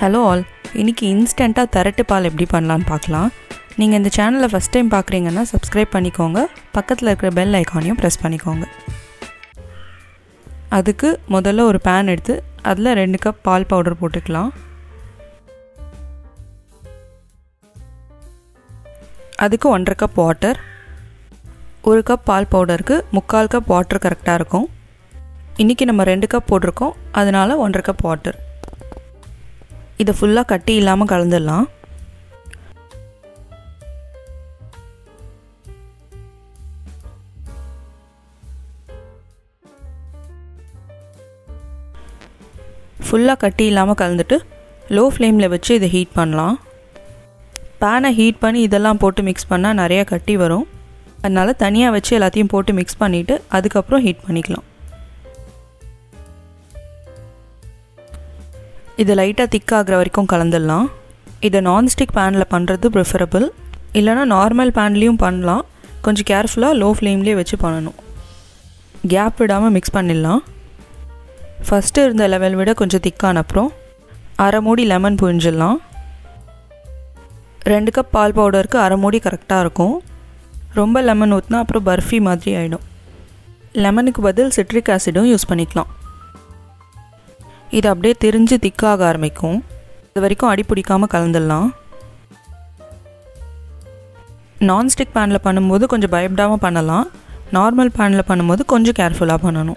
hello all இன்றைக்கி இன்ஸ்டண்ட்டாக திரட்டு பால் எப்படி பண்ணலான்னு பார்க்கலாம் நீங்கள் இந்த சேனலை ஃபஸ்ட் டைம் பார்க்குறீங்கன்னா சப்ஸ்கிரைப் பண்ணிக்கோங்க பக்கத்தில் இருக்கிற பெல் ஐக்கானையும் ப்ரெஸ் பண்ணிக்கோங்க அதுக்கு முதல்ல ஒரு பேன் எடுத்து அதில் ரெண்டு கப் பால் பவுடர் போட்டுக்கலாம் அதுக்கு ஒன்றரை கப் வாட்டர் ஒரு கப் பால் பவுடருக்கு முக்கால் கப் வாட்டர் கரெக்டாக இருக்கும் இன்றைக்கி நம்ம ரெண்டு கப் போட்டிருக்கோம் அதனால் ஒன்றரை கப் வாட்டர் இதை ஃபுல்லாக கட்டி இல்லாமல் கலந்துடலாம் ஃபுல்லாக கட்டி இல்லாமல் கலந்துட்டு லோ ஃப்ளேமில் வச்சு இதை ஹீட் பண்ணலாம் பேனை ஹீட் பண்ணி இதெல்லாம் போட்டு மிக்ஸ் பண்ணால் நிறையா கட்டி வரும் அதனால் தனியாக வச்சு எல்லாத்தையும் போட்டு மிக்ஸ் பண்ணிவிட்டு அதுக்கப்புறம் ஹீட் பண்ணிக்கலாம் இது லைட்டாக திக்காகிற வரைக்கும் கலந்துடலாம் இதை நான்ஸ்டிக் பேனில் பண்ணுறது ப்ரிஃபரபிள் இல்லைனா நார்மல் பேன்லேயும் பண்ணலாம் கொஞ்சம் கேர்ஃபுல்லாக லோ ஃப்ளேம்லேயே வச்சு பண்ணணும் கேப் விடாமல் மிக்ஸ் பண்ணிடலாம் ஃபஸ்ட்டு இருந்த லெவல் விட கொஞ்சம் திக்கான அப்புறம் அரை மூடி லெமன் புழிஞ்சிடலாம் ரெண்டு கப் பால் பவுடருக்கு அரை மூடி கரெக்டாக இருக்கும் ரொம்ப லெமன் ஊற்றினா அப்புறம் பர்ஃபி மாதிரி ஆகிடும் லெமனுக்கு பதில் சிட்ரிக் ஆசிடும் யூஸ் பண்ணிக்கலாம் இது அப்படியே தெரிஞ்சு திக்காக ஆரம்பிக்கும் இது வரைக்கும் அடி பிடிக்காமல் கலந்துடலாம் நான்ஸ்டிக் பேனில் பண்ணும்போது கொஞ்சம் பயப்படாமல் பண்ணலாம் நார்மல் பேனில் பண்ணும்போது கொஞ்சம் கேர்ஃபுல்லாக பண்ணணும்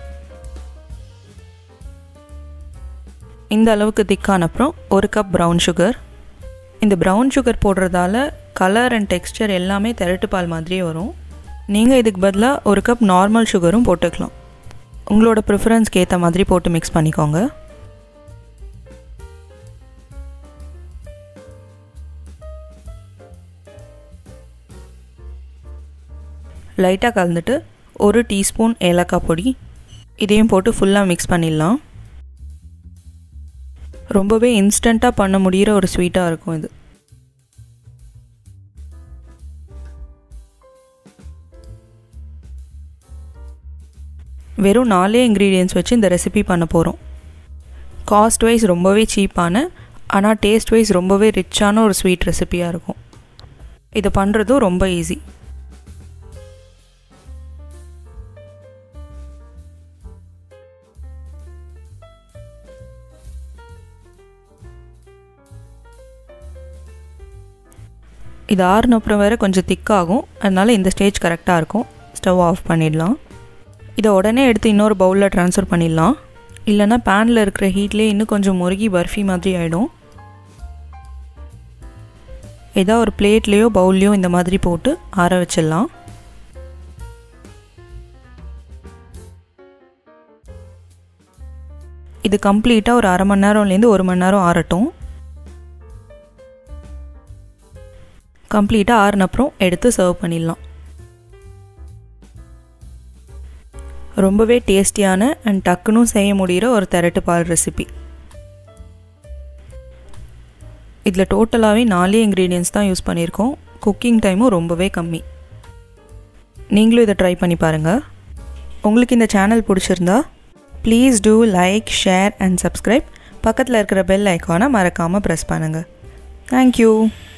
இந்த அளவுக்கு திக்கான அப்புறம் ஒரு கப் ப்ரௌன் சுகர் இந்த ப்ரௌன் சுகர் போடுறதால கலர் அண்ட் டெக்ஸ்டர் எல்லாமே திரட்டு பால் மாதிரியே வரும் நீங்கள் இதுக்கு பதிலாக ஒரு கப் நார்மல் சுகரும் போட்டுக்கலாம் உங்களோட ப்ரிஃபரன்ஸ்க்கு ஏற்ற மாதிரி போட்டு மிக்ஸ் பண்ணிக்கோங்க லைட்டாக கலந்துட்டு ஒரு டீஸ்பூன் ஏலக்காய் பொடி இதையும் போட்டு ஃபுல்லாக மிக்ஸ் பண்ணிடலாம் ரொம்பவே இன்ஸ்டண்ட்டாக பண்ண முடிகிற ஒரு ஸ்வீட்டாக இருக்கும் இது வெறும் நாலே இன்க்ரீடியன்ஸ் வச்சு இந்த ரெசிபி பண்ண போகிறோம் காஸ்ட் வைஸ் ரொம்பவே சீப்பான ஆனால் டேஸ்ட் வைஸ் ரொம்பவே ரிச்சான ஒரு ஸ்வீட் ரெசிபியாக இருக்கும் இதை பண்ணுறதும் ரொம்ப ஈஸி இது ஆறுன அப்புறம் வேறு கொஞ்சம் திக்காகும் அதனால் இந்த ஸ்டேஜ் கரெக்டாக இருக்கும் ஸ்டவ் ஆஃப் பண்ணிடலாம் இதை உடனே எடுத்து இன்னொரு பவுலில் ட்ரான்ஸ்ஃபர் பண்ணிடலாம் இல்லைனா பேனில் இருக்கிற ஹீட்லேயே இன்னும் கொஞ்சம் முருகி பர்ஃபி மாதிரி ஆகிடும் ஏதோ ஒரு பிளேட்லேயோ பவுல்லையோ இந்த மாதிரி போட்டு ஆற வச்சிடலாம் இது கம்ப்ளீட்டாக ஒரு அரை மணி நேரம்லேருந்து ஒரு மணி நேரம் ஆறட்டும் கம்ப்ளீட்டாக ஆறுனப்புறம் எடுத்து சர்வ் பண்ணிடலாம் ரொம்பவே டேஸ்டியான அண்ட் டக்குனும் செய்ய முடிகிற ஒரு திரட்டு பால் ரெசிபி இதில் டோட்டலாகவே நாலே இன்க்ரீடியன்ஸ் தான் யூஸ் பண்ணியிருக்கோம் குக்கிங் டைமும் ரொம்பவே கம்மி நீங்களும் இதை ட்ரை பண்ணி பாருங்கள் உங்களுக்கு இந்த சேனல் பிடிச்சிருந்தா please do like share and subscribe பக்கத்தில் இருக்கிற பெல் ஐக்கானை மறக்காமல் ப்ரெஸ் பண்ணுங்கள் தேங்க்யூ